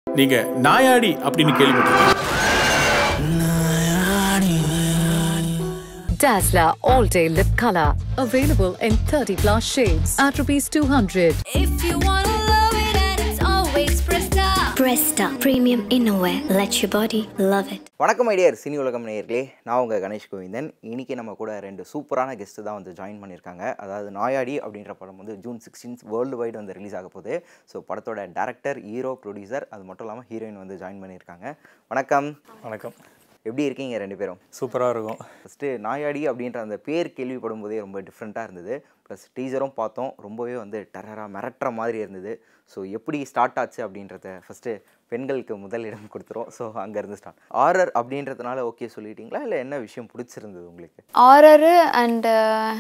நீங்க நாயாடி அப்படின்னு கேள்விப்பட்டிருக்கீங்க Dazzler All Day Lip Color. Available in 30 plus shades at rupees 200. If you wanna love it and it's always Presta. Presta Premium Innerwear. Let your body love it. வணக்கம் ஐடியர் cine உலகம் நேயர்களே நான் உங்கள் கணேஷ் கோவிந்தன் இன்னைக்கு நம்ம கூட ரெண்டு சூப்பரான கெஸ்ட்டு தான் வந்து ஜாயின் பண்ணியிருக்காங்க அதாவது நாயாடி அப்படின்ற படம் வந்து ஜூன் சிக்ஸ்டீன்த் வேர்ல்டு வைடு வந்து ரிலீஸ் ஆக போகுது ஸோ படத்தோட டேரக்டர் ஹீரோ ப்ரொடியூசர் அது மட்டும் இல்லாமல் ஹீரோயின் வந்து ஜாயின் பண்ணியிருக்காங்க வணக்கம் வணக்கம் எப்படி இருக்கீங்க ரெண்டு பேரும் சூப்பராக இருக்கும் ஃபஸ்ட்டு நாயாடி அப்படின்ற அந்த பேர் கேள்விப்படும் போதே ரொம்ப டிஃப்ரெண்ட்டாக இருந்தது ப்ளஸ் டீசரும் பார்த்தோம் ரொம்பவே வந்து டெரராக மிரட்டுற மாதிரி இருந்தது ஸோ எப்படி ஸ்டார்ட் ஆச்சு அப்படின்றத ஃபஸ்ட்டு பெண்களுக்கு முதல் இடம் கொடுத்துரும் ஸோ அங்கேருந்து ஸ்டார்ட் ஆரர் அப்படின்றதுனால ஓகே சொல்லிட்டீங்களா இல்லை என்ன விஷயம் பிடிச்சிருந்தது உங்களுக்கு ஹாரரு அண்டு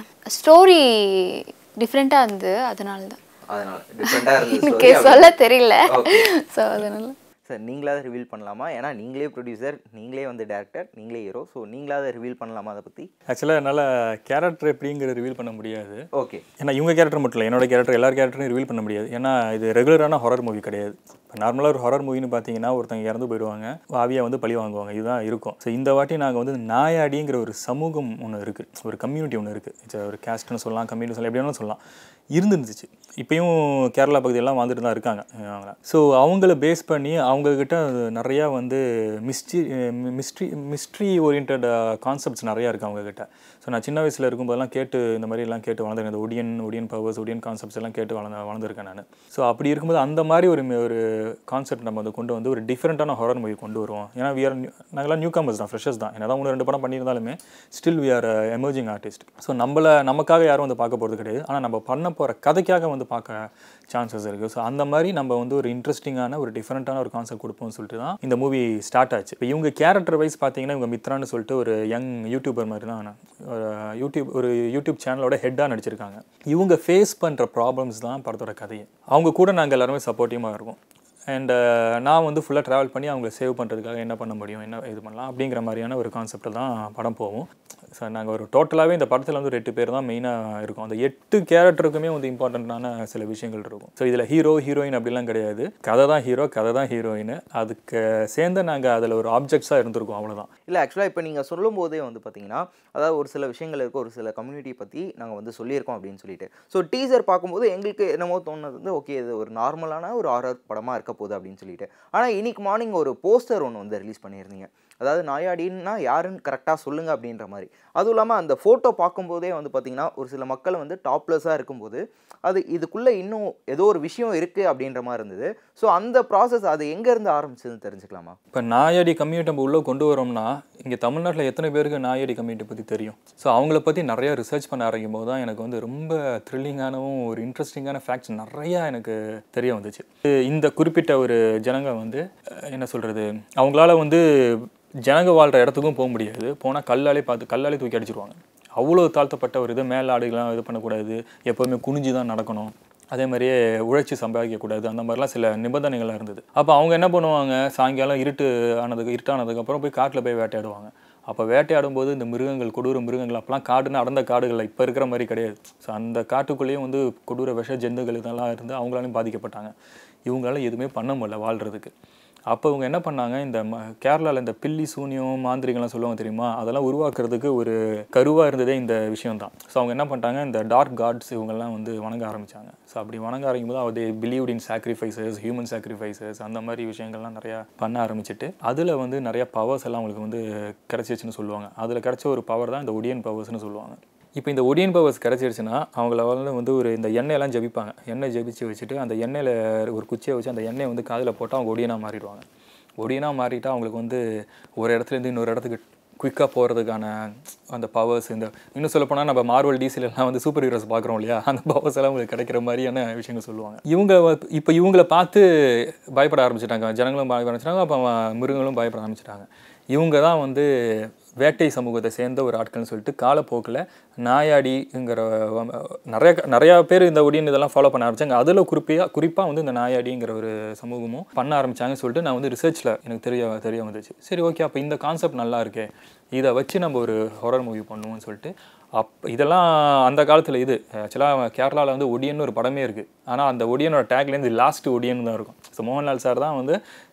ஸ்டோரி டிஃப்ரெண்ட்டாக இருந்தது அதனால தான் அதனால் டிஃப்ரெண்ட்டாக இருந்தது எனக்கு சொல்ல தெரியல ஸோ அதனால சார் நீங்களாவது ரிவீல் பண்ணலாமா ஏன்னா நீங்களே ப்ரொடியூசர் நீங்களே வந்து டேரக்டர் நீங்களே ஹீரோ ஸோ நீங்களாவது ரிவீல் பண்ணலாமா அதை பற்றி ஆக்சுவலாக என்னால் கேரக்டர் எப்படிங்கிற ரிவீல் பண்ண முடியாது ஓகே ஏன்னா இவங்க கேரக்டர் மட்டும் இல்லை என்னோட கேரக்டர் எல்லார் கேரக்டரும் ரிவீல் பண்ண முடியாது ஏன்னா இது ரெகுலரான ஹாரர் மூவி கிடையாது இப்போ நார்மலாக ஒரு ஹாரர் மூவின்னு பார்த்தீங்கன்னா ஒருத்தங்க இறந்து போயிடுவாங்க ஆவியாக வந்து பழி வாங்குவாங்க இதுதான் இருக்கும் ஸோ இந்த வாட்டி நாங்கள் வந்து நாயாடிங்கிற ஒரு சமூகம் ஒன்று இருக்குது ஒரு கம்யூனிட்டி ஒன்று இருக்குது ஒரு கேஸ்ட்னு சொல்லலாம் கம்யூனிட்டி சொல்லலாம் எப்படி வேணாலும் சொல்லலாம் இருந்துருந்துச்சு இப்பயும் கேரளா பகுதியெல்லாம் வந்துட்டு தான் இருக்காங்க ஸோ அவங்கள பேஸ் பண்ணி அவங்கக்கிட்ட நிறையா வந்து mystery mystery mystery orient concepts நிறையா இருக்குது அவங்கக்கிட்ட ஸோ நான் சின்ன வயசில் இருக்கும்போதெல்லாம் கேட்டு இந்த மாதிரி எல்லாம் கேட்டு வளர்ந்துருக்கேன் இந்த ஒடியன் ஒடியன் பவர்ஸ் ஒடியன் கான்செப்ட்ஸ் எல்லாம் கேட்டு வளர்ந்து வளர்ந்துருக்கேன் நான் ஸோ அப்படி இருக்கும்போது அந்த மாதிரி ஒரு ஒரு கான்செப்ட் நம்ம வந்து கொண்டு வந்து ஒரு டிஃப்ரெண்ட்டான ஹாரர் மூவி கொண்டு வருவோம் ஏன்னா வி ஆர் நாங்களாம் நியூ கமர்ஸ் தான் ஃப்ரெஷர்ஸ் தான் என்ன ஒன்று ரெண்டு படம் பண்ணியிருந்தாலுமே still we are emerging artist so நம்மளை நமக்காக யாரும் வந்து பார்க்க போகிறது கிடையாது ஆனால் நம்ம பண்ண போகிற கதைக்காக வந்து பார்க்க சான்சஸ் இருக்குது ஸோ அந்த மாதிரி நம்ம வந்து ஒரு இன்ட்ரெஸ்டிங்கான ஒரு டிஃப்ரெண்ட்டான ஒரு கான்செப்ட் கொடுப்போம்னு சொல்லிட்டு தான் இந்த மூவி ஸ்டார்ட் ஆச்சு இப்போ இவங்க கேரக்டர் வைஸ் பார்த்தீங்கன்னா இவங்க மித்ரான்னு சொல்லிட்டு ஒரு யங் யூடியூபர் மாதிரி தான் ஒரு யூடியூப் ஒரு யூடியூப் சேனலோட ஹெட்டாக நடிச்சிருக்காங்க இவங்க ஃபேஸ் பண்ணுற ப்ராப்ளம்ஸ் தான் படத்தோட கதையை அவங்க கூட நாங்கள் எல்லாருமே சப்போர்ட்டிவாக இருக்கோம் அண்ட் நான் வந்து ஃபுல்லாக ட்ராவல் பண்ணி அவங்கள சேவ் பண்ணுறதுக்காக என்ன பண்ண முடியும் என்ன இது பண்ணலாம் அப்படிங்கிற மாதிரியான ஒரு கான்செப்டில் தான் படம் போகும் ஸோ நாங்கள் ஒரு டோட்டலாகவே இந்த படத்தில் வந்து ஒரு எட்டு பேர் தான் மெயினாக இருக்கும் அந்த எட்டு கேரக்டருக்குமே வந்து இம்பார்ட்டண்ட்டான சில விஷயங்கள் இருக்கும் ஸோ இதில் ஹீரோ ஹீரோயின் அப்படிலாம் கிடையாது கதை தான் ஹீரோ கதை தான் ஹீரோயின் அதுக்கு சேர்ந்து நாங்கள் அதில் ஒரு ஆப்ஜெக்ட்ஸாக இருந்திருக்கோம் அவ்வளோதான் இல்லை ஆக்சுவலாக இப்போ நீங்கள் சொல்லும் போதே வந்து பார்த்தீங்கன்னா அதாவது ஒரு சில விஷயங்கள் இருக்குது ஒரு சில கம்யூனிட்டி பற்றி நாங்கள் வந்து சொல்லியிருக்கோம் அப்படின்னு சொல்லிட்டு ஸோ டீசர் பார்க்கும்போது எங்களுக்கு என்னமோ தோணுது வந்து ஓகே இது ஒரு நார்மலான ஒரு ஆர்ஆர் படமாக இருக்க போகுது அப்படின்னு சொல்லிட்டு ஆனால் இன்னைக்கு மார்னிங் ஒரு போஸ்டர் ஒன்று வந்து ரிலீஸ் பண்ணியிருந்தீங்க அதாவது நாயாடின்னா யாருன்னு கரெக்டாக சொல்லுங்கள் அப்படின்ற மாதிரி அதுவும் இல்லாமல் அந்த ஃபோட்டோ பார்க்கும்போதே வந்து பார்த்திங்கன்னா ஒரு சில மக்கள் வந்து டாப்லெஸ்ஸாக இருக்கும்போது அது இதுக்குள்ளே இன்னும் ஏதோ ஒரு விஷயம் இருக்குது அப்படின்ற மாதிரி இருந்தது ஸோ அந்த ப்ராசஸ் அது எங்கேருந்து ஆரம்பிச்சதுன்னு தெரிஞ்சுக்கலாமா இப்போ நாயாடி கம்யூனிட்டி நம்ம உள்ளே கொண்டு வரோம்னா இங்கே தமிழ்நாட்டில் எத்தனை பேருக்கு நாயாடி கம்யூனிட்டி பற்றி தெரியும் ஸோ அவங்கள பற்றி நிறையா ரிசர்ச் பண்ண ஆரம்பிக்கும் போது தான் எனக்கு வந்து ரொம்ப த்ரில்லிங்கானவும் ஒரு இன்ட்ரெஸ்டிங்கான ஃபேக்ட்ஸ் நிறையா எனக்கு தெரிய வந்துச்சு இந்த குறிப்பிட்ட ஒரு ஜனங்க வந்து அஹ், என்ன சொல்கிறது அவங்களால வந்து ஜனங்க வாழ்கிற இடத்துக்கும் போக முடியாது போனால் கல்லாலே பார்த்து கல்லாலே தூக்கி அடிச்சிருவாங்க அவ்வளோ தாழ்த்தப்பட்ட ஒரு இது மேலே ஆடுகள்லாம் இது பண்ணக்கூடாது எப்போவுமே குனிஞ்சு தான் நடக்கணும் அதே மாதிரியே உழைச்சி சம்பாதிக்கக்கூடாது அந்த மாதிரிலாம் சில நிபந்தனைகள்லாம் இருந்தது அப்போ அவங்க என்ன பண்ணுவாங்க சாயங்காலம் இருட்டு ஆனதுக்கு இருட்டானதுக்கப்புறம் போய் காட்டில் போய் வேட்டையாடுவாங்க அப்போ வேட்டையாடும் போது இந்த மிருகங்கள் கொடூர மிருகங்கள் அப்போலாம் காடுன்னு அடர்ந்த காடுகள் இப்போ இருக்கிற மாதிரி கிடையாது ஸோ அந்த காட்டுக்குள்ளேயும் வந்து கொடூர விஷ ஜந்துகள் இதெல்லாம் இருந்து அவங்களாலையும் பாதிக்கப்பட்டாங்க இவங்களால எதுவுமே பண்ண முடியல வாழ்கிறதுக்கு அப்போ இவங்க என்ன பண்ணாங்க இந்த கேரளாவில் இந்த பில்லி சூனியம் மாந்திரிகள்லாம் சொல்லுவாங்க தெரியுமா அதெல்லாம் உருவாக்குறதுக்கு ஒரு கருவாக இருந்ததே இந்த விஷயம் தான் ஸோ அவங்க என்ன பண்ணிட்டாங்க இந்த டார்க் காட்ஸ் இவங்கெல்லாம் வந்து வணங்க ஆரம்பிச்சாங்க ஸோ அப்படி வணங்க ஆரம்பிக்கும் போது அது believed in sacrifices human sacrifices அந்த மாதிரி விஷயங்கள்லாம் நிறையா பண்ண ஆரம்பிச்சிட்டு அதில் வந்து நிறைய பவர்ஸ் எல்லாம் அவங்களுக்கு வந்து கிடச்சிச்சுன்னு சொல்லுவாங்க அதில் கிடச்ச ஒரு பவர் தான் இந்த ஒடியன் பவர்ஸ்னு சொல்லுவாங்க இப்போ இந்த ஒடியன் பவர்ஸ் கிடச்சிருச்சுன்னா அவங்கள வந்து வந்து ஒரு இந்த எண்ணெயெல்லாம் ஜபிப்பாங்க எண்ணெய் ஜபிச்சு வச்சுட்டு அந்த எண்ணெயில் ஒரு குச்சியை வச்சு அந்த எண்ணெயை வந்து காதில் போட்டால் அவங்க ஒடியனாக மாறிடுவாங்க ஒடியனாக மாறிட்டா அவங்களுக்கு வந்து ஒரு இடத்துலேருந்து இன்னொரு இடத்துக்கு குயிக்காக போகிறதுக்கான அந்த பவர்ஸ் இந்த இன்னும் சொல்ல போனால் நம்ம மார்வல் டிசிலெலாம் வந்து சூப்பர் ஹீரோஸ் பார்க்குறோம் இல்லையா அந்த பவர்ஸ் எல்லாம் உங்களுக்கு கிடைக்கிற மாதிரியான விஷயங்கள் சொல்லுவாங்க இவங்க இப்போ இவங்கள பார்த்து பயப்பட ஆரம்பிச்சிட்டாங்க ஜனங்களும் பயப்பட ஆரம்பிச்சிட்டாங்க அப்போ மிருகங்களும் பயப்பட ஆரம்பிச்சிட்டாங்க இவங்க தான் வந்து வேட்டை சமூகத்தை சேர்ந்த ஒரு ஆட்கள்னு சொல்லிட்டு காலப்போக்கில் நாயாடிங்கிற வ- நிறைய நிறையா பேர் இந்த ஒடியன் இதெல்லாம் ஃபாலோ பண்ண ஆரம்பிச்சாங்க அதில் குறிப்பியாக குறிப்பாக வந்து இந்த நாயாடிங்கிற ஒரு சமூகமும் பண்ண ஆரம்பிச்சாங்கன்னு சொல்லிட்டு நான் வந்து ரிசர்ச்சில் எனக்கு தெரிய தெரிய வந்துச்சு சரி ஓகே அப்போ இந்த கான்செப்ட் நல்லா இருக்கே இதை வச்சு நம்ம ஒரு ஹொரர் மூவி பண்ணுவோம்னு சொல்லிட்டு அப் இதெல்லாம் அந்த காலத்தில் இது ஆக்சுவலாக கேரளாவில் வந்து ஒடியன் ஒரு படமே இருக்குது ஆனால் அந்த ஒடியனோட டேக்லேருந்து லாஸ்ட் ஒடியன் தான் இருக்கும் ஸோ மோகன்லால் சார் தான் வந்து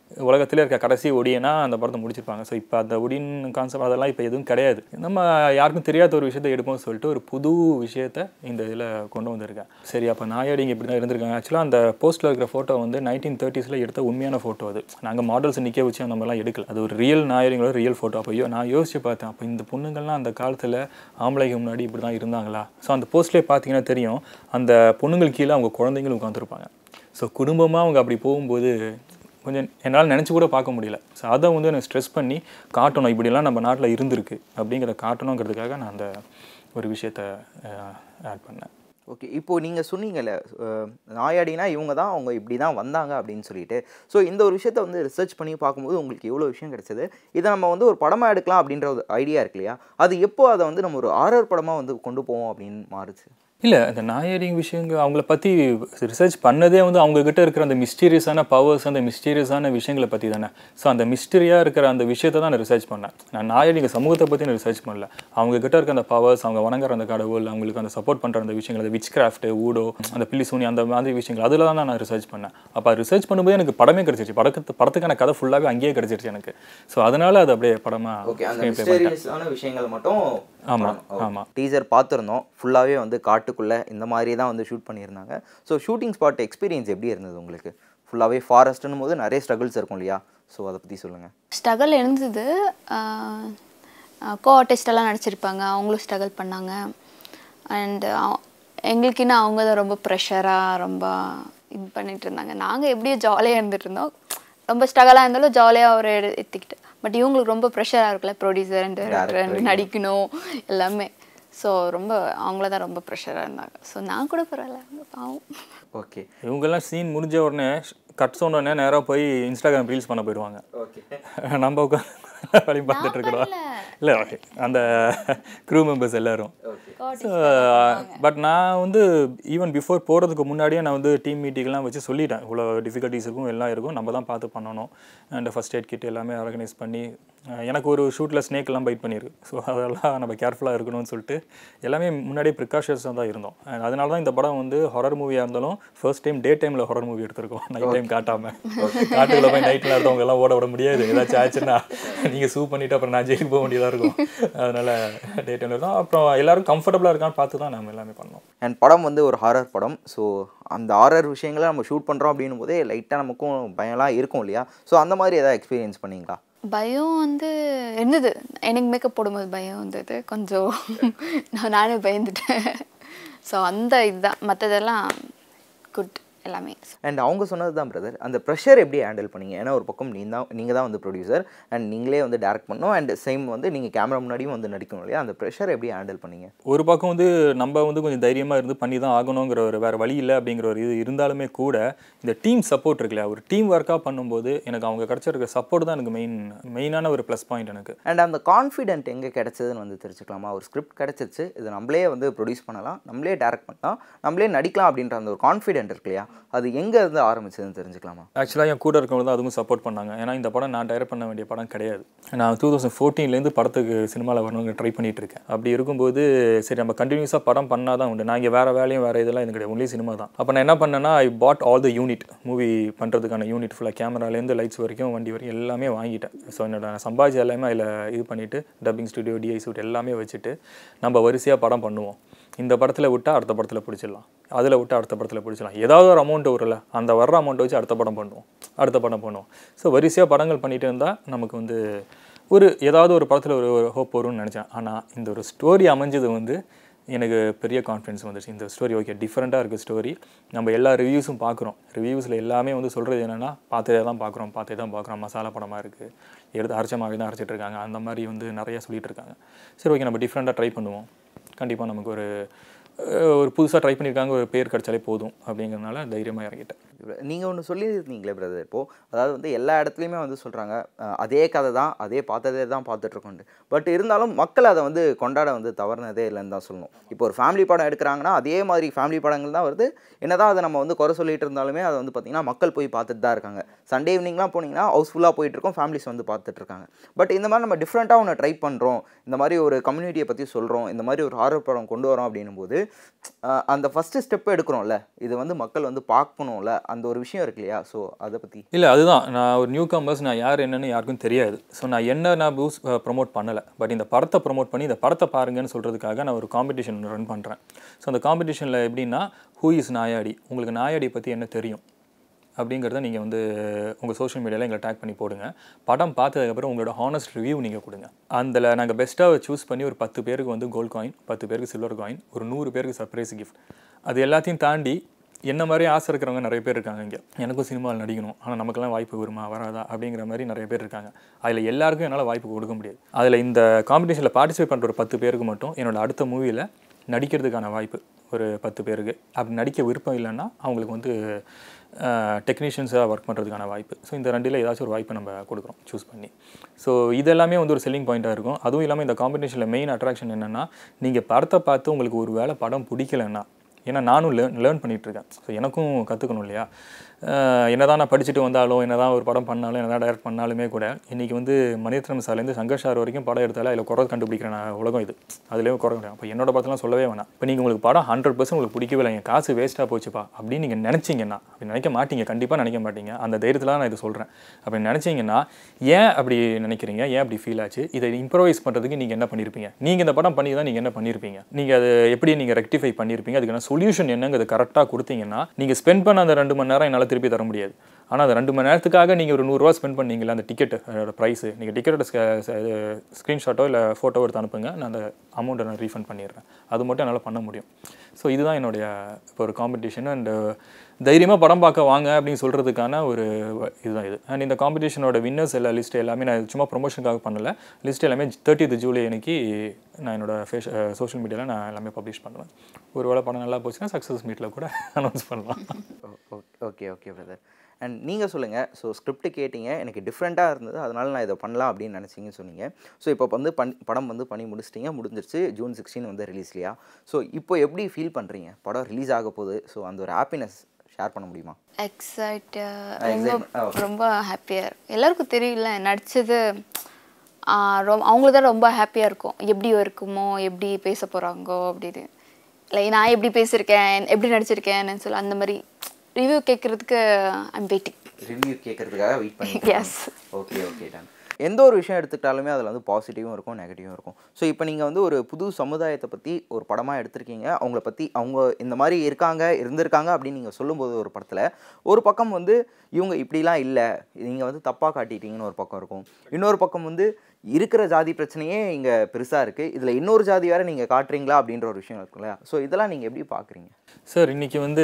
உலகத்திலே இருக்க கடைசி ஒடியனா அந்த படத்தை முடிச்சிருப்பாங்க ஸோ இப்போ அந்த ஒடியின் கான்செப்ட் அதெல்லாம் இப்போ எதுவும் கிடையாது நம்ம யாருக்கும் தெரியாத ஒரு விஷயத்தை எடுப்போம்னு சொல்லிட்டு ஒரு புது விஷயத்த இந்த இதில் கொண்டு வந்திருக்கேன் சரி அப்போ நாயாடி இங்கே இப்படி தான் இருந்திருக்காங்க ஆக்சுவலாக அந்த போஸ்ட்டில் இருக்கிற ஃபோட்டோ வந்து நைன்டீன் தேர்ட்டிஸில் எடுத்த உண்மையான ஃபோட்டோ அது நாங்கள் மாடல்ஸ் நிற்க வச்சு அந்த மாதிரிலாம் எடுக்கல அது ஒரு ரியல் நாயடிங்களோட ரியல் ஃபோட்டோ அப்போ யோ- நான் யோசிச்சு பார்த்தேன் அப்போ இந்த பொண்ணுங்கள்லாம் அந்த காலத்தில் ஆம்பளைக்கு முன்னாடி இப்படி தான் இருந்தாங்களா ஸோ அந்த போஸ்ட்லேயே பார்த்தீங்கன்னா தெரியும் அந்த பொண்ணுங்கள் கீழே அவங்க குழந்தைங்களும் உட்காந்துருப்பாங்க ஸோ குடும்பமாக அவங்க அப்படி போகும்போது கொஞ்சம் என்னால் நினச்சி கூட பார்க்க முடியல ஸோ அதை வந்து எனக்கு ஸ்ட்ரெஸ் பண்ணி காட்டணும் இப்படிலாம் நம்ம நாட்டில் இருந்திருக்கு அப்படிங்கிறத காட்டணுங்கிறதுக்காக நான் அந்த ஒரு விஷயத்த ஆட் பண்ணேன் ஓகே இப்போ நீங்கள் சொன்னீங்கல்ல அஹ், நாயாடினா இவங்க தான் அவங்க இப்படி தான் வந்தாங்க அப்படின்னு சொல்லிட்டு ஸோ இந்த ஒரு விஷயத்தை வந்து ரிசர்ச் பண்ணி பார்க்கும்போது உங்களுக்கு எவ்வளோ விஷயம் கிடைச்சது இதை நம்ம வந்து ஒரு படமாக எடுக்கலாம் அப்படின்ற ஒரு ஐடியா இருக்கு இல்லையா அது எப்போ அதை வந்து நம்ம ஒரு ஆரர் படமாக வந்து கொண்டு போவோம் அப்படின்னு மாறுச்சு இல்லை அந்த நாயரிங் விஷயங்கள் அவங்கள பற்றி ரிசர்ச் பண்ணதே வந்து அவங்க கிட்ட இருக்கிற அந்த மிஸ்டீரியஸான பவர்ஸ் அந்த மிஸ்டீரியஸான விஷயங்களை பற்றி தானே ஸோ அந்த மிஸ்டரியாக இருக்கிற அந்த விஷயத்தை தான் நான் ரிசர்ச் பண்ணேன் நான் நாயரிங்க சமூகத்தை பற்றி நான் ரிசர்ச் பண்ணல அவங்க கிட்ட இருக்க அந்த பவர்ஸ் அவங்க வணங்குற அந்த கடவுள் அவங்களுக்கு அந்த சப்போர்ட் பண்ணுற அந்த விஷயங்கள் அந்த விச் கிராஃப்ட் ஊடோ அந்த பில்லி சூனி அந்த மாதிரி விஷயங்கள் அதில் தான் நான் ரிசர்ச் பண்ணேன் அப்போ ரிசர்ச் பண்ணும்போது எனக்கு படமே கிடச்சிருச்சு படத்து படத்துக்கான கதை ஃபுல்லாகவே அங்கேயே கிடச்சிருச்சு எனக்கு ஸோ அதனால அது அப்படியே படமாக ஓகே அந்த மிஸ்டீரியஸான விஷயங்கள் மட்டும் ஆமா, ஆமா. டீசர் பார்த்துருந்தோம் ஃபுல்லாகவே வந்து காட்டுக்குள்ளே இந்த மாதிரி தான் வந்து ஷூட் பண்ணியிருந்தாங்க ஸோ ஷூட்டிங் ஸ்பாட் எக்ஸ்பீரியன்ஸ் எப்படி இருந்தது உங்களுக்கு ஃபுல்லாகவே ஃபாரஸ்ட்னும் போது நிறைய ஸ்ட்ரகிள்ஸ் இருக்கும் இல்லையா ஸோ அதை பற்றி சொல்லுங்கள் ஸ்ட்ரகிள் இருந்தது கோ ஆர்டிஸ்டெல்லாம் நடிச்சிருப்பாங்க அவங்களும் ஸ்ட்ரகிள் பண்ணாங்க அண்டு எங்களுக்கு இன்னும் அவங்க தான் ரொம்ப ப்ரெஷராக ரொம்ப இது பண்ணிட்டு இருந்தாங்க நாங்கள் எப்படியோ ஜாலியாக இருந்துட்டு இருந்தோம் ரொம்ப ஸ்ட்ரகலாக இருந்தாலும் ஜாலியாக ஒரு எடு எடுத்துக்கிட்டு பட் இவங்களுக்கு ரொம்ப ப்ரெஷராக இருக்குல்ல ப்ரொடியூசர் அண்ட் டேரக்டர் நடிக்கணும் எல்லாமே ஸோ ரொம்ப அவங்கள தான் ரொம்ப ப்ரெஷராக இருந்தாங்க ஸோ நான் கூட பரவாயில்ல பாவம் ஓகே இவங்கெல்லாம் சீன் முடிஞ்ச உடனே கட் சொன்ன நேராக போய் இன்ஸ்டாகிராம் ரீல்ஸ் பண்ண போயிடுவாங்க ஓகே நம்ம உட்காந்து வழி பார்த்துட்டு இருக்கணும் இல்லை ஓகே அந்த க்ரூ மெம்பர்ஸ் எல்லாரும் பட் நான் வந்து ஈவன் பிஃபோர் போகிறதுக்கு முன்னாடியே நான் வந்து டீம் மீட்டிங்லாம் வச்சு சொல்லிட்டேன் இவ்வளோ டிஃபிகல்ட்டிஸ் இருக்கும் எல்லாம் இருக்கும் நம்ம தான் பார்த்து பண்ணணும் அண்ட் ஃபஸ்ட் எய்ட் கிட் எல்லாமே ஆர்கனைஸ் பண்ணி அஹ், எனக்கு ஒரு ஷூட்டில் ஸ்னேக்லாம் பைட் பண்ணியிருக்கு ஸோ அதெல்லாம் நம்ம கேர்ஃபுல்லாக இருக்கணும்னு சொல்லிட்டு எல்லாமே முன்னாடியே ப்ரிகாஷன்ஸாக தான் இருந்தோம் And அதனால தான் இந்த படம் வந்து ஹொரர் மூவியாக இருந்தாலும் ஃபர்ஸ்ட் டைம் டே டைமில் ஹொரர் மூவி எடுத்திருக்கோம் நைட் டைம் காட்டாமல் காட்டுக்குள்ள போய் நைட்டில் இருந்தவங்க எல்லாம் ஓட விட முடியாது ஏதாச்சும் ஆச்சுன்னா நீங்கள் சூ பண்ணிவிட்டு அப்புறம் நான் ஜெயிலுக்கு போக வேண்டியதாக இருக்கும் அதனால் டே டைமில் தான் அப்புறம் எல்லாரும் கம்ஃபர்டபுளாக இருக்கான்னு பார்த்து தான் நம்ம எல்லாமே பண்ணோம் அண்ட் படம் வந்து ஒரு ஹாரர் படம் ஸோ அந்த ஹாரர் விஷயங்களை நம்ம ஷூட் பண்ணுறோம் அப்படின்னும் போதே லைட்டாக நமக்கும் பயம்லாம் இருக்கும் இல்லையா ஸோ அந்த மாதிரி ஏதாவது எக்ஸ்பீரியன்ஸ் பண்ணீங்களா பயம் வந்து இருந்தது எனக்கு மேக்கப் போடும்போது பயம் வந்தது கொஞ்சம் நான் நானே பயந்துட்டேன் ஸோ அந்த இதுதான் மற்றதெல்லாம் குட் எல்லாமே அண்ட் அவங்க சொன்னது தான் பிரதர் அந்த ப்ரெஷர் எப்படி ஹேண்டில் பண்ணீங்க ஏன்னா ஒரு பக்கம் நீ தான் நீங்கள் தான் வந்து ப்ரொடியூசர் அண்ட் நீங்களே வந்து டேரக்ட் பண்ணணும் அண்ட் சேம் வந்து நீங்கள் கேமரா முன்னாடியும் வந்து நடிக்கணும் இல்லையா அந்த ப்ரெஷர் எப்படி ஹேண்டில் பண்ணீங்க ஒரு பக்கம் வந்து நம்ம வந்து கொஞ்சம் தைரியமாக இருந்து பண்ணி தான் ஆகணுங்கிற ஒரு வேறு வழி இல்லை அப்படிங்கிற ஒரு இது இருந்தாலுமே கூட இந்த டீம் சப்போர்ட் இருக்குல்ல ஒரு டீம் ஒர்க்காக பண்ணும்போது எனக்கு அவங்க கிடச்சிருக்க சப்போர்ட் தான் எனக்கு மெயின் மெயினான ஒரு ப்ளஸ் பாயிண்ட் எனக்கு அண்ட் அந்த கான்ஃபிடென்ட் எங்கே கிடைச்சதுன்னு வந்து தெரிஞ்சுக்கலாமா ஒரு ஸ்கிரிப்ட் கிடச்சிருச்சு இது நம்மளே வந்து ப்ரொடியூஸ் பண்ணலாம் நம்மளே டேரக்ட் பண்ணலாம் நம்மளே நடிக்கலாம் அப்படின்ற அந்த ஒரு கான்ஃபிடென்ட் இருக்கு இல்லையா அது எங்கே இருந்து ஆரம்பிச்சதுன்னு தெரிஞ்சுக்கலாமா ஆக்சுவலாக என் கூட இருக்கவங்க தான் அதுவும் சப்போர்ட் பண்ணாங்க ஏன்னா இந்த படம் நான் டைரக்ட் பண்ண வேண்டிய படம் கிடையாது நான் டூ தௌசண்ட் ஃபோர்டீன்லேருந்து படத்துக்கு சினிமாவில் வரணுங்க ட்ரை பண்ணிட்டு இருக்கேன் அப்படி இருக்கும்போது சரி நம்ம கண்டினியூஸாக படம் பண்ணால் தான் உண்டு நான் இங்கே வேறு வேலையும் வேறு இதெல்லாம் எனக்கு கிடையாது ஒன்லி சினிமா தான் அப்போ நான் என்ன பண்ணேன்னா I put all the unit movie பண்ணுறதுக்கான யூனிட் ஃபுல்லாக கேமராலேருந்து லைட்ஸ் வரைக்கும் வண்டி வரைக்கும் எல்லாமே வாங்கிட்டேன் ஸோ என்னோட சம்பாதிச்ச எல்லாமே அதில் இது பண்ணிவிட்டு டப்பிங் ஸ்டுடியோ டிஐ சூட் எல்லாமே வச்சுட்டு நம்ம வரிசையாக படம் பண்ணுவோம் இந்த படத்தில் விட்டால் அடுத்த படத்தில் பிடிச்சிடலாம் அதில் விட்டு அடுத்த படத்தில் பிடிச்சிடலாம் ஏதாவது ஒரு அமௌண்ட் வரல அந்த வர்ற அமௌண்ட்டை வச்சு அடுத்த படம் பண்ணுவோம் அடுத்த படம் பண்ணுவோம் ஸோ வரிசையாக படங்கள் பண்ணிட்டு இருந்தால் நமக்கு வந்து ஒரு ஏதாவது ஒரு படத்தில் ஒரு ஒரு ஹோப் வரும்னு நினச்சேன் ஆனால் இந்த ஒரு ஸ்டோரி அமைஞ்சது வந்து எனக்கு பெரிய கான்ஃபிடன்ஸ் வந்துச்சு இந்த ஸ்டோரி ஓகே டிஃப்ரெண்ட்டாக இருக்குது ஸ்டோரி நம்ம எல்லா ரிவ்யூஸும் பார்க்குறோம் ரிவ்யூஸில் எல்லாமே வந்து சொல்கிறது என்னென்னா பார்த்ததே தான் பார்க்குறோம் பார்த்தே தான் பார்க்குறோம் மசாலா படமாக இருக்குது எடுத்து அரைச்ச மாதிரி தான் அரைச்சிட்டு இருக்காங்க அந்த மாதிரி வந்து நிறைய சொல்லிட்டு இருக்காங்க சரி ஓகே நம்ம டிஃப்ரெண்ட்டாக ட்ரை பண்ணுவோம் கண்டிப்பாக நமக்கு ஒரு அஹ், ஒரு புதுசாக ட்ரை பண்ணியிருக்காங்க ஒரு பேர் கிடச்சாலே போதும் அப்படிங்கிறதுனால தைரியமாக இறங்கிட்டேன் நீங்கள் ஒன்று சொல்லியிருந்தீங்களே பிரதர் இப்போது அதாவது வந்து எல்லா இடத்துலையுமே வந்து சொல்கிறாங்க அதே கதை தான் அதே பார்த்ததே தான் பார்த்துட்ருக்கோண்டு பட் இருந்தாலும் மக்கள் அதை வந்து கொண்டாட வந்து தவறுனதே இல்லைன்னு தான் சொல்லணும் இப்போ ஒரு ஃபேமிலி படம் எடுக்கிறாங்கன்னா அதே மாதிரி ஃபேமிலி படங்கள் தான் வருது என்னதான் அதை நம்ம வந்து குறை சொல்லிட்டு இருந்தாலுமே அதை வந்து பார்த்திங்கன்னா மக்கள் போய் பார்த்துட்டு தான் இருக்காங்க சண்டே ஈவினிங்லாம் போனீங்கன்னா ஹவுஸ்ஃபுல்லாக போயிட்டுருக்கோம் ஃபேமிலிஸ் வந்து பார்த்துட்டு இருக்காங்க பட் இந்த மாதிரி நம்ம டிஃப்ரெண்ட்டாக ஒன்று ட்ரை பண்ணுறோம் இந்த மாதிரி ஒரு கம்யூனிட்டியை பற்றி சொல்கிறோம் இந்த மாதிரி ஒரு ஹாரர் படம் கொண்டு வரோம் அப்படின்னும் போது அஹ், அந்த ஃபஸ்ட்டு ஸ்டெப் எடுக்கிறோம்ல இது வந்து மக்கள் வந்து பார்க்கணும்ல அந்த ஒரு விஷயம் இருக்கு இல்லையா ஸோ அதை பற்றி இல்லை அதுதான் நான் ஒரு நியூ கம்பர்ஸ் நான் யார் என்னன்னு யாருக்கும் தெரியாது ஸோ நான் என்ன நான் பூஸ் ப்ரொமோட் பண்ணலை பட் இந்த படத்தை ப்ரொமோட் பண்ணி இந்த படத்தை பாருங்கன்னு சொல்கிறதுக்காக நான் ஒரு காம்படிஷன் ரன் பண்ணுறேன் ஸோ அந்த காம்படிஷனில் எப்படின்னா ஹூ இஸ் நாயாடி உங்களுக்கு நாயாடி பற்றி என்ன தெரியும் அப்படிங்கிறத நீங்கள் வந்து உங்கள் சோஷியல் மீடியாவில் எங்களை டேக் பண்ணி போடுங்க படம் பார்த்ததுக்கப்புறம் உங்களோட ஹானஸ்ட் ரிவ்யூ நீங்கள் கொடுங்க அதில் நாங்கள் பெஸ்ட்டாக சூஸ் பண்ணி ஒரு பத்து பேருக்கு வந்து கோல்ட் காயின் பத்து பேருக்கு சில்வர் காயின் ஒரு நூறு பேருக்கு சர்ப்ரைஸ் கிஃப்ட் அது எல்லாத்தையும் தாண்டி என்ன மாதிரி ஆசை இருக்கிறவங்க நிறைய பேர் இருக்காங்க இங்கே எனக்கும் சினிமாவில் நடிக்கணும் ஆனால் நமக்கெல்லாம் வாய்ப்பு வருமா வராதா அப்படிங்கிற மாதிரி நிறைய பேர் இருக்காங்க அதில் எல்லாருக்கும் என்னால் வாய்ப்பு கொடுக்க முடியாது அதில் இந்த காம்படிஷனில் பார்ட்டிசிபேட் பண்ணுற ஒரு பத்து பேருக்கு மட்டும் என்னோட அடுத்த மூவியில் நடிக்கிறதுக்கான வாய்ப்பு ஒரு பத்து பேருக்கு அப்படி நடிக்க விருப்பம் இல்லைன்னா அவங்களுக்கு வந்து டெக்னீஷியன்ஸாக ஒர்க் பண்ணுறதுக்கான வாய்ப்பு ஸோ இந்த ரெண்டில் ஏதாச்சும் ஒரு வாய்ப்பை நம்ம கொடுக்குறோம் சூஸ் பண்ணி ஸோ இதெல்லாமே வந்து ஒரு செல்லிங் பாயிண்ட்டாக இருக்கும் அதுவும் இல்லாமல் இந்த காம்படிஷனில் மெயின் அட்ராக்ஷன் என்னென்னா நீங்கள் படத்தை பார்த்து உங்களுக்கு ஒரு வேளை படம் பிடிக்கலன்னா ஏன்னா நானும் லேர்ன் லேர்ன் பண்ணிகிட்டு இருக்கேன் ஸோ எனக்கும் கற்றுக்கணும் இல்லையா அஹ் என்னதான் நான் படிச்சுட்டு வந்தாலும் என்னதான் ஒரு படம் பண்ணாலும் என்னதான் டைரக்ட் பண்ணாலுமே கூட இன்றைக்கி வந்து மணிரத்னம் சார்லேருந்து சங்கர் சார் வரைக்கும் படம் எடுத்தாலும் அதில் குறை கண்டுபிடிக்கிற நான் உலகம் இது அதுலேயே குறை கிடையாது அப்போ என்னோட படத்தெல்லாம் சொல்லவே வேணாம் இப்போ நீங்கள் உங்களுக்கு படம் ஹண்ட்ரட் பர்சன்ட் உங்களுக்கு பிடிக்கவே இல்லை என் காசு வேஸ்ட்டாக போச்சுப்பா அப்படின்னு நீங்கள் நினச்சிங்கன்னா அப்படி நினைக்க மாட்டீங்க கண்டிப்பாக நினைக்க மாட்டீங்க அந்த தைரியத்தில் நான் இதை சொல்கிறேன் அப்படி நினச்சிங்கன்னா ஏன் அப்படி நினைக்கிறீங்க ஏன் அப்படி ஃபீல் ஆச்சு இதை இம்ப்ரவைஸ் பண்ணுறதுக்கு நீங்கள் என்ன பண்ணியிருப்பீங்க நீங்கள் இந்த படம் பண்ணி தான் நீங்கள் என்ன பண்ணியிருப்பீங்க நீங்கள் அது எப்படி நீங்கள் ரெக்டிஃபை பண்ணியிருப்பீங்க அதுக்கான சொல்யூஷன் என்னங்கிறது கரெக்டாக கொடுத்தீங்கன்னா நீங்கள் ஸ்பெண்ட் பண்ண அந்த ரெண்டு மணி நேரம் என்னால் திருப்பி தர முடியாது ஆனால் அந்த ரெண்டு மணி நேரத்துக்காக நீங்கள் ஒரு நூறுரூவா ஸ்பெண்ட் பண்ணீங்களா அந்த டிக்கெட்டு அதோட ப்ரைஸு நீங்கள் டிக்கெட்டோட ஸ்க்ரீன்ஷாட்டோ இல்லை ஃபோட்டோ எடுத்து அனுப்புங்க நான் அந்த அமௌண்ட்டை நான் ரீஃபண்ட் பண்ணிடுறேன் அது மட்டும் என்னால் பண்ண முடியும் ஸோ இதுதான் என்னுடைய இப்போ ஒரு காம்படிஷன் அண்ட் தைரியமாக படம் பார்க்க வாங்க அப்படின்னு சொல்கிறதுக்கான ஒரு வ- இதுதான் இது அண்ட் இந்த காம்படிஷனோட வின்னர்ஸ் எல்லா லிஸ்ட் எல்லாமே நான் சும்மா ப்ரொமோஷனுக்காக பண்ணல லிஸ்ட் எல்லாமே தேர்ட்டித் ஜூலை அன்னைக்கு நான் என்னோட ஃபேஸ் சோஷியல் மீடியாவில் நான் எல்லாமே பப்ளிஷ் பண்ணுவேன் ஒரு வேளை படம் நல்லா போச்சுன்னா சக்ஸஸ் மீட்டில் கூட அனௌன்ஸ் பண்ணலாம் ஓகே ஓகே பிரதர் அண்ட் நீங்கள் சொல்லுங்கள் ஸோ ஸ்கிரிப்ட் கேட்டீங்க எனக்கு டிஃப்ரெண்ட்டாக இருந்தது அதனால நான் இதை பண்ணலாம் அப்படின்னு நினச்சிங்கன்னு சொன்னீங்க ஸோ இப்போ வந்து பண் படம் வந்து பண்ணி முடிச்சிட்டிங்க முடிஞ்சிருச்சு ஜூன் சிக்ஸ்டீன் வந்து ரிலீஸ் இல்லையா ஸோ இப்போ எப்படி ஃபீல் பண்ணுறீங்க படம் ரிலீஸ் ஆக போகுது ஸோ அந்த ஒரு ஹாப்பினஸ் ஷேர் பண்ண முடியுமா எக்ஸைட் Excitement. ரொம்ப Oh. ரொம்ப ஹாப்பியாக எல்லாருக்கும் தெரியல நடித்தது ரொம்ப அவங்களுக்கு தான் ரொம்ப ஹாப்பியாக இருக்கும் எப்படி இருக்குமோ எப்படி பேச போகிறாங்கோ அப்படின்னு லைக் நான் எப்படி பேசியிருக்கேன் எப்படி நடிச்சிருக்கேன்னு சொல்லி அந்த மாதிரி ரிவ்யூ கேட்குறதுக்கு ஐம் வெயிட்டிங் ரிவ்யூ கேட்கறதுக்காக வெயிட் பண்ணி Yes. ஓகே ஓகே டன் எந்த ஒரு விஷயம் எடுத்துக்கிட்டாலுமே அதில் வந்து பாசிட்டிவும் இருக்கும் நெகட்டிவும் இருக்கும் ஸோ இப்போ நீங்கள் வந்து ஒரு புது சமுதாயத்தை பற்றி ஒரு படமாக எடுத்திருக்கீங்க அவங்கள பற்றி அவங்க இந்த மாதிரி இருக்காங்க இருந்திருக்காங்க அப்படின்னு நீங்கள் சொல்லும்போது ஒரு படத்தில் ஒரு பக்கம் வந்து இவங்க இப்படிலாம் இல்லை நீங்கள் வந்து தப்பாக காட்டிட்டீங்கன்னு ஒரு பக்கம் இருக்கும் இன்னொரு பக்கம் வந்து இருக்கிற ஜாதி பிரச்சனையே இங்கே பெருசாக இருக்குது இதில் இன்னொரு ஜாதி வேறு நீங்கள் காட்டுறீங்களா அப்படின்ற ஒரு விஷயம் இருக்குல்ல ஸோ இதெல்லாம் நீங்கள் எப்படி பார்க்குறீங்க சார் இன்னைக்கு வந்து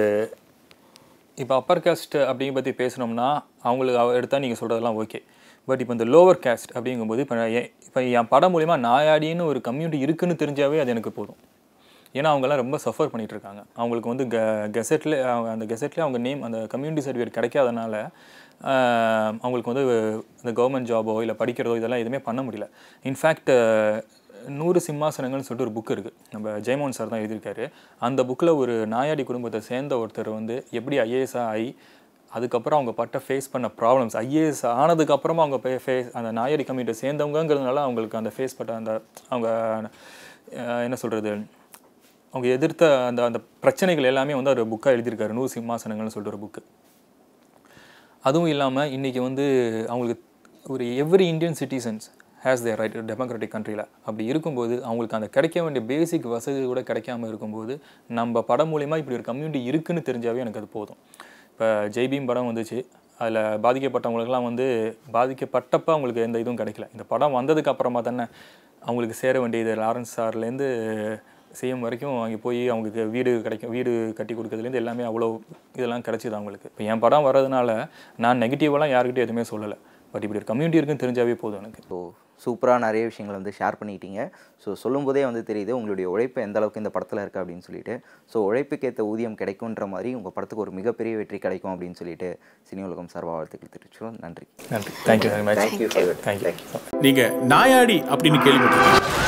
இப்போ அப்பர் காஸ்ட் அப்படிங்க பற்றி பேசுனோம்னா அவங்களுக்கு அவ- எடுத்தா நீங்கள் சொல்கிறதெல்லாம் ஓகே பட் இப்போ இந்த லோவர் காஸ்ட் அப்படிங்கும்போது இப்போ நான் என் இப்போ என் படம் மூலிமா நாயாடின்னு ஒரு கம்யூனிட்டி இருக்குன்னு தெரிஞ்சாவே அது எனக்கு போதும் ஏன்னா அவங்கெல்லாம் ரொம்ப சஃபர் பண்ணிட்டு இருக்காங்க அவங்களுக்கு வந்து க கெசட்டில் அந்த கெசட்டில் அவங்க நேம் அந்த கம்யூனிட்டி சர்டிஃபிகேட் கிடைக்காதனால ஆஹ், அவங்களுக்கு வந்து இந்த கவர்மெண்ட் ஜாபோ இல்லை படிக்கிறதோ இதெல்லாம் எதுவுமே பண்ண முடியல இன்ஃபேக்ட் நூறு சிம்மாசனங்கள்னு சொல்லிட்டு ஒரு புக் இருக்குது நம்ம ஜெயமோகன் சார் தான் எழுதியிருக்காரு அந்த புக்கில் ஒரு நாயாடி குடும்பத்தை சேர்ந்த ஒருத்தர் வந்து எப்படி ஐஏஎஸ்ஸாக ஆகி அதுக்கப்புறம் அவங்க பட்ட ஃபேஸ் பண்ண ப்ராப்ளம்ஸ் ஐஏஎஸ் ஆனதுக்கப்புறமா அவங்க ஃபேஸ் அந்த நாயாடி கம்யூனிட்டியை சேர்ந்தவங்கங்கிறதுனால அவங்களுக்கு அந்த ஃபேஸ் பட்ட அந்த அவங்க அஹ், என்ன சொல்கிறது அவங்க எதிர்த்த அந்த அந்த பிரச்சனைகள் எல்லாமே வந்து ஒரு புக்காக எழுதியிருக்காரு நூறு சிம்மாசனங்கள்னு சொல்லிட்டு ஒரு புக்கு அதுவும் இல்லாமல் இன்றைக்கி வந்து அவங்களுக்கு ஒரு every Indian citizens has their right democratic கண்ட்ரியில் அப்படி இருக்கும்போது அவங்களுக்கு அந்த கிடைக்க வேண்டிய பேசிக் வசதி கூட கிடைக்காம இருக்கும்போது நம்ம படம் மூலிமா இப்படி ஒரு கம்யூனிட்டி இருக்குன்னு தெரிஞ்சாவே எனக்கு அது போதும் இப்போ ஜெய்பீம் படம் வந்துச்சு அதில் பாதிக்கப்பட்டவங்களுக்குலாம் வந்து பாதிக்கப்பட்டப்ப அவங்களுக்கு எந்த இதுவும் கிடைக்கல இந்த படம் வந்ததுக்கு அப்புறமா தானே அவங்களுக்கு சேர வேண்டியது லாரன்ஸ் சார்லேருந்து சிஎம் வரைக்கும் அங்கே போய் அவங்களுக்கு வீடு கிடைக்கும் வீடு கட்டி கொடுக்கறதுலேருந்து எல்லாமே அவ்வளோ இதெல்லாம் கிடைச்சிது அவங்களுக்கு இப்போ என் படம் வர்றதுனால நான் நெகட்டிவெல்லாம் யாருக்கிட்டையும் எதுவுமே சொல்லலை பட் இப்படி ஒரு கம்யூனிட்டி இருக்குன்னு தெரிஞ்சாவே போதும் எனக்கு ஸோ சூப்பராக நிறைய விஷயங்கள் வந்து ஷேர் பண்ணிக்கிட்டீங்க ஸோ சொல்லும்போதே வந்து தெரியுது உங்களுடைய உழைப்பு எந்த அளவுக்கு இந்த படத்தில் இருக்குது அப்படின்னு சொல்லிட்டு ஸோ உழைப்புக்கேற்ற ஊதியம் கிடைக்குன்ற மாதிரி உங்கள் படத்துக்கு ஒரு மிகப்பெரிய வெற்றி கிடைக்கும் அப்படின்னு சொல்லிட்டு சினி உலகம் சார்பாக வாழ்த்துக்கள் தெரிவிச்சிடும் நன்றி நன்றி தேங்க்யூ வெரி மச் தேங்க்யூ நீங்க நாயாடி அப்படின்னு கேள்விப்பட்டிருக்கீங்க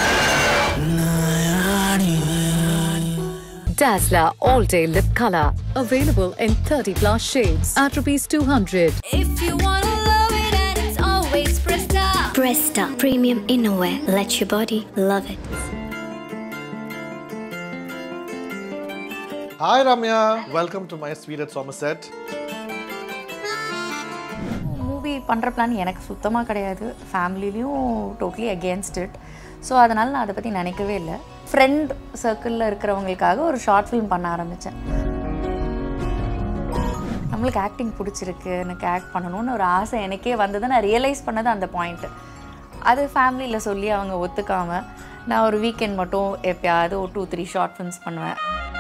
Dazzler All Day Lip Color. Available in 30 plus shades at rupees 200. If you wanna love it and it's always pressed up. Presta Premium Innerwear. Let your body love it. Hi Ramya, welcome to my suite at Somerset. Movie பண்ணுற plan எனக்கு சுத்தமாக கிடையாது ஃபேமிலிலையும் totally against it so அதனால் நான் அதை பற்றி நினைக்கவே இல்லை ஃப்ரெண்ட் சர்க்கிளில் இருக்கிறவங்களுக்காக ஒரு ஷார்ட் ஃபிலிம் பண்ண ஆரம்பித்தேன் நம்மளுக்கு ஆக்டிங் பிடிச்சிருக்கு எனக்கு ஆக்ட் பண்ணணும்னு ஒரு ஆசை எனக்கே வந்தது நான் ரியலைஸ் பண்ணது அந்த பாயிண்ட்டு அது ஃபேமிலியில் சொல்லி அவங்க ஒத்துக்காமல் நான் ஒரு வீக்கெண்ட் மட்டும் எப்பயாவது ஒரு டூ த்ரீ ஷார்ட் ஃபிலிம்ஸ் பண்ணுவேன்